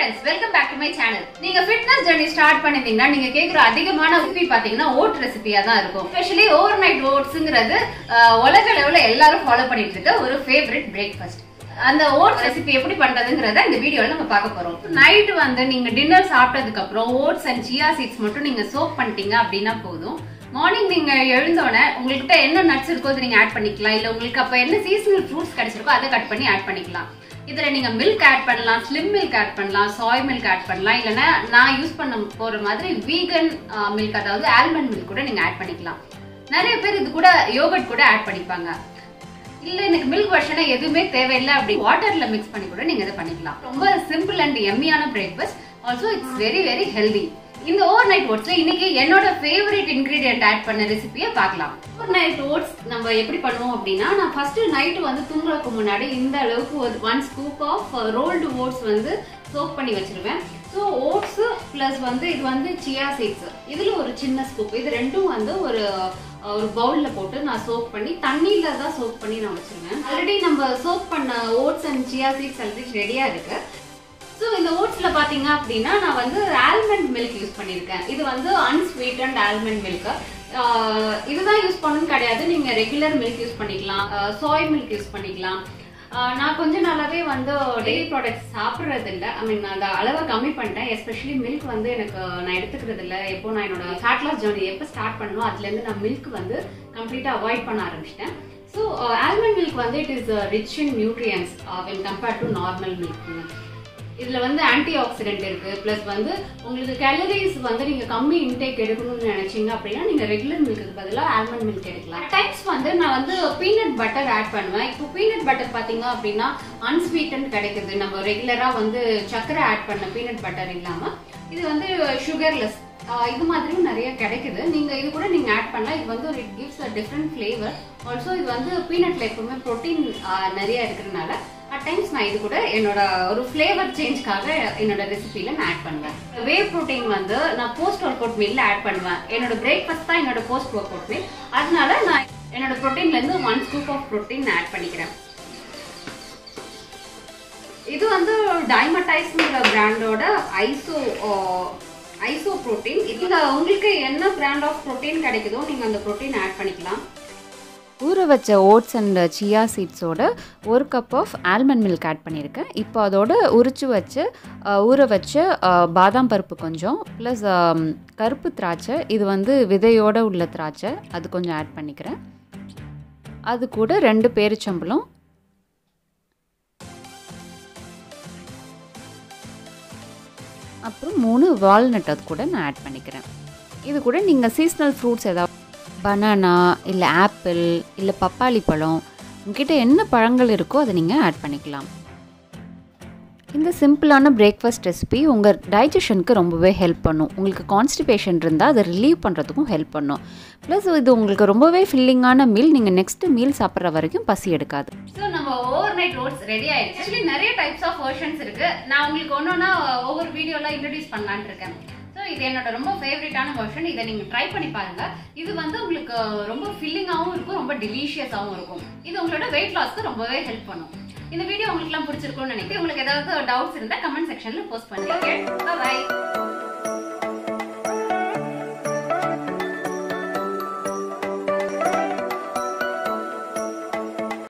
friends welcome back to my channel நீங்க fitness journey start பண்ணிருந்தீங்கன்னா நீங்க கேக்குற அதிகமான ரெசிபி பாத்தீங்கன்னா ஓட் ரெசிபியா தான் இருக்கும் ஸ்பெஷலி ஓவர் நைட் ஓட்ஸ்ங்கிறது உலக லெவல்ல எல்லாரும் ஃபாலோ பண்ணிட்டு இருக்க ஒரு ஃபேவரட் பிரேக்ஃபாஸ்ட் அந்த ஓட்ஸ் ரெசிபி எப்படி பண்றதுங்கிறத இந்த வீடியோல நம்ம பார்க்க போறோம் நைட் வந்து நீங்க டின்னர் சாப்பிட்டதுக்கு அப்புறம் ஓட்ஸ் அண்ட் சியா சீட்ஸ் மட்டும் நீங்க சோப் பண்ணிட்டீங்க அப்படின்னா போதும் மார்னிங் நீங்க எழுந்தோடனே உங்கள்கிட்ட என்ன நட்ஸ் இருக்கோ அதை நீங்க ஆட் பண்ணிக்கலாம் இல்ல உங்களுக்கு அப்ப என்ன சீசனல் ஃப்ரூட்ஸ் கிடைச்சிருக்கோ அதை கட் பண்ணி ஆட் பண்ணிக்கலாம் இதுல நீங்க மில்க் ஆட் பண்ணலாம் ஸ்லிம் மில்க் ஆட் பண்ணலாம் சாய் மில்க் ஆட் பண்ணலாம் இல்லைன்னா நான் யூஸ் பண்ண போற மாதிரி வீகன் மில்க் அதாவது ஆல்மண்ட் மில்க் கூட நீங்க ஆட் பண்ணிக்கலாம் நிறைய பேர் இது கூட யோகட் கூட ஆட் பண்ணிப்பாங்க இல்ல எனக்கு மில்க் வெர்ஷனே எதுவுமே தேவையில்லை அப்படி வாட்டர்ல மிக்ஸ் பண்ணி கூட நீங்க இதை பண்ணிக்கலாம் ரொம்ப சிம்பிள் அண்ட் எம்மியான breakfast also it's very very healthy இந்த ஓவர் நைட் ஓட்ஸ்ல இன்னைக்கு என்னோட ஃபேவரட் இன்கிரீடியன்ட் ஆட் பண்ண ரெசிபியை பார்க்கலாம் ஓவர் நைட் ஓட்ஸ் நம்ம எப்படி பண்ணுவோம் அப்படின்னா நான் ஃபர்ஸ்ட் நைட் வந்து தூங்குறதுக்கு முன்னாடி இந்த அளவுக்கு ஒரு one scoop of rolled oats வந்து சோக் பண்ணி வச்சிருவேன் ஸோ ஓட்ஸ் ப்ளஸ் வந்து இது வந்து சியா சீட்ஸ் இதுல ஒரு சின்ன ஸ்கூப் இது ரெண்டும் வந்து ஒரு ஒரு பவுல்ல போட்டு நான் சோக் பண்ணி தண்ணியில தான் சோக் பண்ணி நான் வச்சிருவேன் ஆல்ரெடி நம்ம சோக் பண்ண oats and chia seeds already ரெடியா இருக்கு ஸோ இந்த ஓட்ஸ்ல பாத்தீங்க அப்படின்னா நான் வந்து ஆல்மண்ட் மில்க் யூஸ் பண்ணியிருக்கேன் இது வந்து அன்ஸ்வீட்டன்ட் ஆல்மண்ட் மில்க் இதுதான் யூஸ் பண்ணணும்னு கிடையாது நீங்க ரெகுலர் மில்க் யூஸ் பண்ணிக்கலாம் சோய் மில்க் யூஸ் பண்ணிக்கலாம் ஆஹ் நான் கொஞ்ச நாளாவே வந்து டெய்லி ப்ராடக்ட்ஸ் சாப்பிட்றது இல்லை ஐ மீன் அந்த அளவை கம்மி பண்ணிட்டேன் எஸ்பெஷலி மில்க் வந்து எனக்கு நான் எடுத்துக்கிறது இல்லை எப்போ நான் என்னோட ஃபேட் லாஸ் ஜேர்னி எப்போ ஸ்டார்ட் பண்ணணும் அதுலேருந்து நான் மில்க் வந்து கம்ப்ளீட்டாக அவாய்ட் பண்ண ஆரம்பிச்சிட்டேன் ஸோ ஆல்மண்ட் மில்க் வந்து it is rich in nutrients when compared to normal milk இதுல வந்து ஆன்டி ஆக்சிடென்ட் இருக்கு பிளஸ் வந்து உங்களுக்கு கேலரிஸ் வந்து நீங்க கம்மி இன்டேக் எடுக்கணும்னு நினைச்சீங்க அப்படின்னா நீங்க ரெகுலர் மில்க்கு பதிலா ஆல்மண்ட் மில்க் எடுக்கலாம் டைம்ஸ் வந்து நான் வந்து பீனட் பட்டர் ஆட் பண்ணுவேன் இப்போ பீனட் பட்டர் பாத்தீங்க அப்படின்னா அன்ஸ்வீட்டன் கிடைக்குது நம்ம ரெகுலரா வந்து சக்கரை ஆட் பண்ண பீனட் பட்டர் இல்லாம இது வந்து சுகர்லெஸ் இது மாதிரியும் நிறைய கிடைக்குது நீங்க இது கூட நீங்க ஆட் பண்ணலாம் இது வந்து ஒரு it gives a different flavour also இது வந்து பீனட்ல எப்பவுமே ப்ரோட்டீன் நிறைய இருக்கிறதுனால அட் டைம்ஸ் நான் இது கூட என்னோட ஒரு ஃப்ளேவர் சேஞ்ச்காக என்னோட ரெசிபியில நான் ஆட் பண்ணுவேன் வே ப்ரோட்டீன் வந்து நான் போஸ்ட் ஒர்க் அவுட் மீல்ல ஆட் பண்ணுவேன் என்னோட பிரேக்ஃபாஸ்ட் தான் என்னோட போஸ்ட் ஒர்க் அவுட் மீல் அதனால நான் என்னோட ப்ரோட்டீன்ல இருந்து ஒன் ஸ்கூப் ஆஃப் ப்ரோட்டீன் நான் ஆட் பண்ணிக்கிறேன் இது வந்து டைமடைஸ்ங்கிற பிராண்டோட ஐசோ ஐசோ ப்ரோட்டீன் இதுல உங்களுக்கு என்ன பிராண்ட் ஆஃப் ப்ரோட்டீன் கிடைக்குதோ நீங்க அந்த ப்ரோட்டீன் ஆட் பண்ணிக்கலாம் ஊற வச்ச ஓட்ஸ் அண்ட் சியா சீட்ஸோட ஒரு cup of almond milk add பண்ணியிருக்கேன் இப்போ அதோட உரிச்சு வச்ச அஹ், ஊற வச்ச அஹ், பாதாம் பருப்பு கொஞ்சம் ப்ளஸ் கருப்பு திராட்சை இது வந்து விதையோட உள்ள திராட்சை அது கொஞ்சம் ஆட் பண்ணிக்கிறேன் அது கூட ரெண்டு பேரிச்சம்பளம் அப்புறம் மூணு வால்நட் அது கூட நான் ஆட் பண்ணிக்கிறேன் இது கூட நீங்கள் சீஸ்னல் ஃப்ரூட்ஸ் ஏதாவது பனானா இல்லை ஆப்பிள் இல்லை பப்பாளி பழம் உங்ககிட்ட என்ன பழங்கள் இருக்கோ அதை நீங்கள் ஆட் பண்ணிக்கலாம் இந்த சிம்பிளான பிரேக்ஃபாஸ்ட் ரெசிபி உங்கள் டைஜஷனுக்கு ரொம்பவே ஹெல்ப் பண்ணும் உங்களுக்கு கான்ஸ்டிபேஷன் இருந்தால் அதை ரிலீவ் பண்ணுறதுக்கும் ஹெல்ப் பண்ணும் ப்ளஸ் இது உங்களுக்கு ரொம்பவே ஃபில்லிங்கான மீல் நீங்கள் நெக்ஸ்ட் மீல் சாப்பிட்ற வரைக்கும் பசி எடுக்காது ஸோ நம்ம ஓவர் நைட் ஓட்ஸ் ரெடி ஆயிடுச்சு ஆக்சுவலி நிறைய டைப்ஸ் ஆஃப் வெர்ஷன்ஸ் இருக்கு நான் உங்களுக்கு ஒன்னொன்னா ஒவ்வொரு வீடியோல இன்ட்ரடியூஸ் பண்ணலான்னு இருக்கேன் ஸோ இது என்னோட ரொம்ப ஃபேவரட்டான வெர்ஷன் இதை நீங்க ட்ரை பண்ணி பாருங்க இது வந்து உங்களுக்கு ரொம்ப ஃபில்லிங்காகவும் இருக்கும் ரொம்ப டெலிஷியஸாகவும் இருக்கும் இது உங்களோட வெயிட் லாஸ்க்கு ரொம்பவே ஹெல்ப் பண்ணும் இந்த வீடியோ உங்களுக்குலாம் பிடிச்சிருக்கும்னு நினைக்கிறேன் உங்களுக்கு ஏதாவது டவுட்ஸ் இருந்தால் கமெண்ட் செக்ஷன்ல போஸ்ட் பண்ணுங்க பாய்